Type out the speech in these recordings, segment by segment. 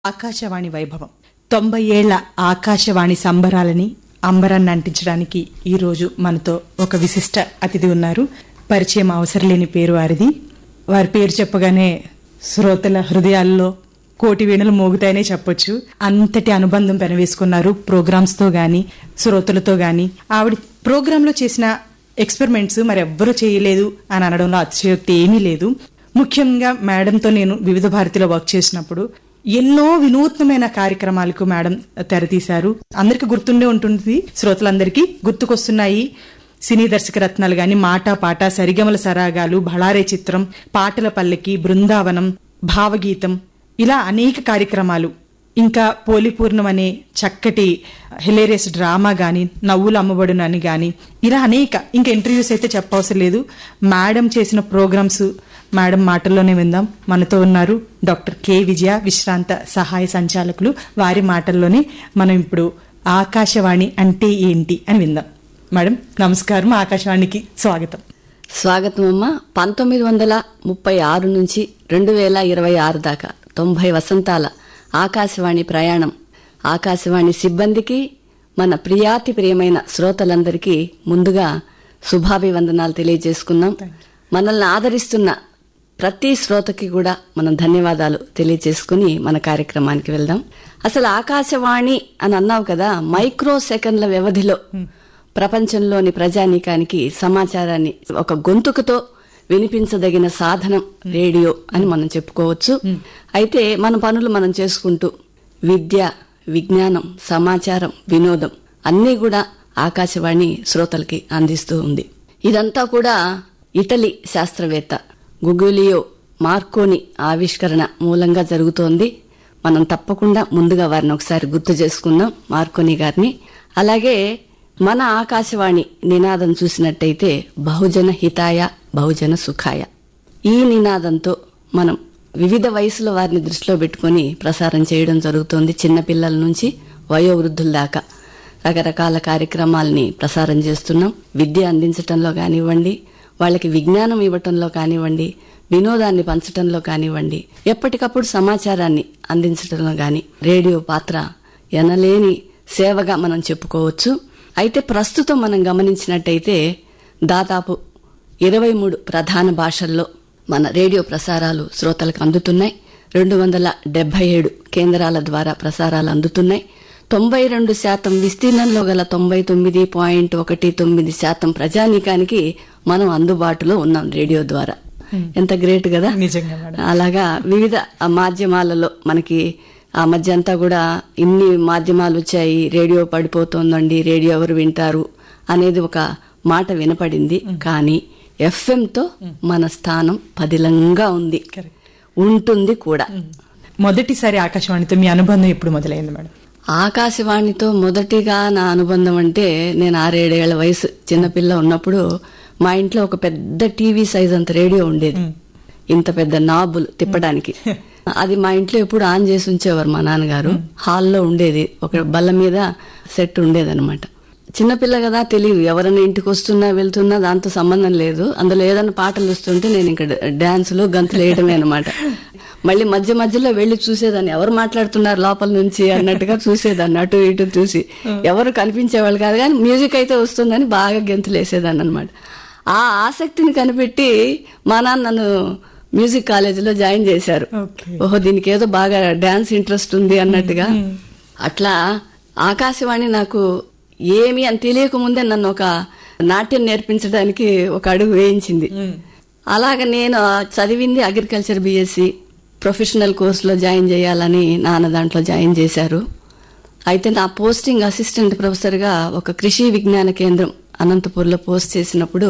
ఆకాశవాణి వైభవం తొంభై ఏళ్ల ఆకాశవాణి సంబరాలని అంబరాన్ని అంటించడానికి ఈరోజు మనతో ఒక విశిష్ట అతిథి ఉన్నారు పరిచయం అవసరం లేని పేరు వారిది వారి పేరు చెప్పగానే శ్రోతల హృదయాల్లో కోటి వీణలు మోగుతాయనే చెప్పొచ్చు అంతటి అనుబంధం పెనవేసుకున్నారు ప్రోగ్రామ్స్ తో గాని శ్రోతలతో గాని ఆవిడ ప్రోగ్రామ్ లో చేసిన ఎక్స్పెరిమెంట్స్ మరెవ్వరూ చేయలేదు అని అనడంలో అతిశయోక్తి ఏమీ లేదు ముఖ్యంగా మేడంతో నేను వివిధ భారతిలో వర్క్ చేసినప్పుడు ఎన్నో వినూత్నమైన కార్యక్రమాలకు మేడం తెరతీశారు అందరికి గుర్తుండే ఉంటుంది శ్రోతలందరికీ గుర్తుకొస్తున్నాయి సినీ దర్శక రత్నాలు గాని మాట పాట సరిగమల సరాగాలు బళారే చిత్రం పాటల పల్లకి బృందావనం భావగీతం ఇలా అనేక కార్యక్రమాలు ఇంకా పోలిపూర్ణం అనే చక్కటి హిలేరియస్ డ్రామా గాని నవ్వులు అమ్మబడును అని గాని ఇలా అనేక ఇంకా ఇంటర్వ్యూస్ అయితే చెప్పవసరం లేదు మేడం చేసిన ప్రోగ్రామ్స్ మేడం మాటల్లోనే విందాం మనతో ఉన్నారు డాక్టర్ కె విజయ విశ్రాంత సహాయ సంచాలకులు వారి మాటల్లోనే మనం ఇప్పుడు ఆకాశవాణి అంటే ఏంటి అని విందాం మేడం నమస్కారం ఆకాశవాణికి స్వాగతం స్వాగతం అమ్మ పంతొమ్మిది వందల ముప్పై ఆరు నుంచి రెండు వేల ఇరవై ఆరు దాకా తొంభై వసంతాల ఆకాశవాణి ప్రయాణం ఆకాశవాణి సిబ్బందికి మన ప్రియాతి ప్రియమైన శ్రోతలందరికీ ముందుగా శుభాభివందనాలు తెలియజేసుకున్నాం మనల్ని ఆదరిస్తున్న ప్రతి శ్రోతకి కూడా మనం ధన్యవాదాలు తెలియజేసుకుని మన కార్యక్రమానికి వెళ్దాం అసలు ఆకాశవాణి అని అన్నావు కదా మైక్రో సెకండ్ల వ్యవధిలో ప్రపంచంలోని ప్రజానీకానికి సమాచారాన్ని ఒక గొంతుకుతో వినిపించదగిన సాధనం రేడియో అని మనం చెప్పుకోవచ్చు అయితే మన పనులు మనం చేసుకుంటూ విద్య విజ్ఞానం సమాచారం వినోదం అన్నీ కూడా ఆకాశవాణి శ్రోతలకి అందిస్తూ ఉంది ఇదంతా కూడా ఇటలీ శాస్త్రవేత్త గుగులియో మార్కోని ఆవిష్కరణ మూలంగా జరుగుతోంది మనం తప్పకుండా ముందుగా వారిని ఒకసారి గుర్తు చేసుకుందాం మార్కోని గారిని అలాగే మన ఆకాశవాణి నినాదం చూసినట్టయితే బహుజన హితాయ బహుజన సుఖాయ ఈ నినాదంతో మనం వివిధ వయసుల వారిని దృష్టిలో పెట్టుకుని ప్రసారం చేయడం జరుగుతోంది చిన్నపిల్లల నుంచి వయోవృద్ధుల దాకా రకరకాల కార్యక్రమాలని ప్రసారం చేస్తున్నాం విద్య అందించటంలో కానివ్వండి వాళ్ళకి విజ్ఞానం ఇవ్వటంలో కానివ్వండి వినోదాన్ని పంచటంలో కానివ్వండి ఎప్పటికప్పుడు సమాచారాన్ని అందించటంలో గాని రేడియో పాత్ర ఎనలేని సేవగా మనం చెప్పుకోవచ్చు అయితే ప్రస్తుతం మనం గమనించినట్టయితే దాదాపు ఇరవై మూడు ప్రధాన భాషల్లో మన రేడియో ప్రసారాలు శ్రోతలకు అందుతున్నాయి రెండు వందల డెబ్బై ఏడు కేంద్రాల ద్వారా ప్రసారాలు అందుతున్నాయి తొంభై రెండు శాతం విస్తీర్ణంలో గల తొంభై తొమ్మిది పాయింట్ ఒకటి తొమ్మిది శాతం ప్రజానీకానికి మనం అందుబాటులో ఉన్నాం రేడియో ద్వారా ఎంత గ్రేట్ కదా నిజంగా మేడం అలాగా వివిధ మాధ్యమాలలో మనకి ఆ మధ్య అంతా కూడా ఇన్ని మాధ్యమాలు వచ్చాయి రేడియో పడిపోతోందండి రేడియో ఎవరు వింటారు అనేది ఒక మాట వినపడింది కానీ FM తో మన స్థానం పదిలంగా ఉంది Correct. ఉంటుంది కూడా మొదటిసారి ఆకాశవాణితో మీ అనుబంధం ఎప్పుడు మొదలైంది మేడం ఆకాశవాణితో మొదటిగా నా అనుబంధం అంటే నేను ఆరేడేళ్ల వయసు చిన్నపిల్ల ఉన్నప్పుడు మా ఇంట్లో ఒక పెద్ద టీవీ సైజ్ అంత రేడియో ఉండేది ఇంత పెద్ద నాబులు తిప్పడానికి అది మా ఇంట్లో ఎప్పుడు ఆన్ చేసి ఉంచేవారు మా నాన్నగారు హాల్లో ఉండేది ఒక బల్ల మీద సెట్ ఉండేదన్నమాట చిన్నపిల్ల కదా తెలియదు ఎవరైనా ఇంటికి వస్తున్నా వెళ్తున్నా దాంతో సంబంధం లేదు అందులో ఏదైనా పాటలు వస్తుంటే నేను ఇంకా డాన్సులు గంతులు వేయడమే అనమాట మళ్ళీ మధ్య మధ్యలో వెళ్లి చూసేదాన్ని ఎవరు మాట్లాడుతున్నారు లోపల నుంచి అన్నట్టుగా చూసేదాన్ని అటు ఇటు చూసి ఎవరు కనిపించేవాళ్ళు కాదు కానీ మ్యూజిక్ అయితే వస్తుందని బాగా గెంతులు వేసేదాన్ని అనమాట ఆ ఆసక్తిని కనిపెట్టి మా నాన్న నన్ను మ్యూజిక్ కాలేజీలో జాయిన్ చేశారు Okay. ఓహో దీనికి ఏదో బాగా డాన్స్ ఇంట్రెస్ట్ ఉంది అన్నట్టుగా అట్లా ఆకాశవాణి నాకు ఏమి అని తెలియక ముందే నన్ను ఒక నాట్యం నేర్పించడానికి ఒక అడుగు వేయించింది అలాగ నేను చదివింది అగ్రికల్చర్ బిఎస్సి ప్రొఫెషనల్ కోర్సులో జాయిన్ చేయాలని నాన్న దాంట్లో జాయిన్ చేశారు అయితే నా పోస్టింగ్ అసిస్టెంట్ ప్రొఫెసర్గా ఒక కృషి విజ్ఞాన కేంద్రం అనంతపూర్లో పోస్ట్ చేసినప్పుడు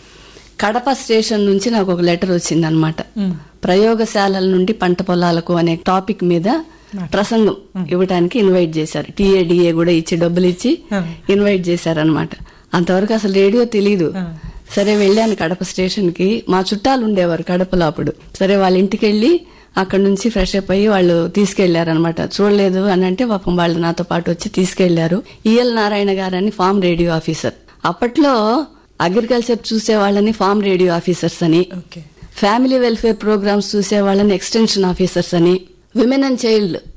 కడప స్టేషన్ నుంచి నాకు ఒక లెటర్ వచ్చింది అనమాట ప్రయోగశాలల నుండి పంట పొలాలకు అనే టాపిక్ మీద ప్రసంగం ఇవ్వడానికి ఇన్వైట్ చేశారు టీఏడిఏ కూడా ఇచ్చి డబ్బులు ఇచ్చి ఇన్వైట్ చేశారనమాట అంతవరకు అసలు రేడియో తెలీదు సరే వెళ్ళాను కడప స్టేషన్ కి మా చుట్టాలు ఉండేవారు కడపలో అప్పుడు సరే వాళ్ళ ఇంటికి వెళ్ళి అక్కడ నుంచి ఫ్రెష్ అప్ అయ్యి వాళ్ళు తీసుకెళ్లారనమాట చూడలేదు అని అంటే పాపం వాళ్ళు నాతో పాటు వచ్చి తీసుకెళ్లారు ఈఎల్ నారాయణ గారని ఫామ్ రేడియో ఆఫీసర్ అప్పట్లో అగ్రికల్చర్ చూసే వాళ్ళని ఫామ్ రేడియో ఆఫీసర్స్ అని ఓకే ఫ్యామిలీ వెల్ఫేర్ ప్రోగ్రామ్స్ చూసే వాళ్ళని ఎక్స్టెన్షన్ ఆఫీసర్స్ అని విమెన్ అండ్ చైల్డ్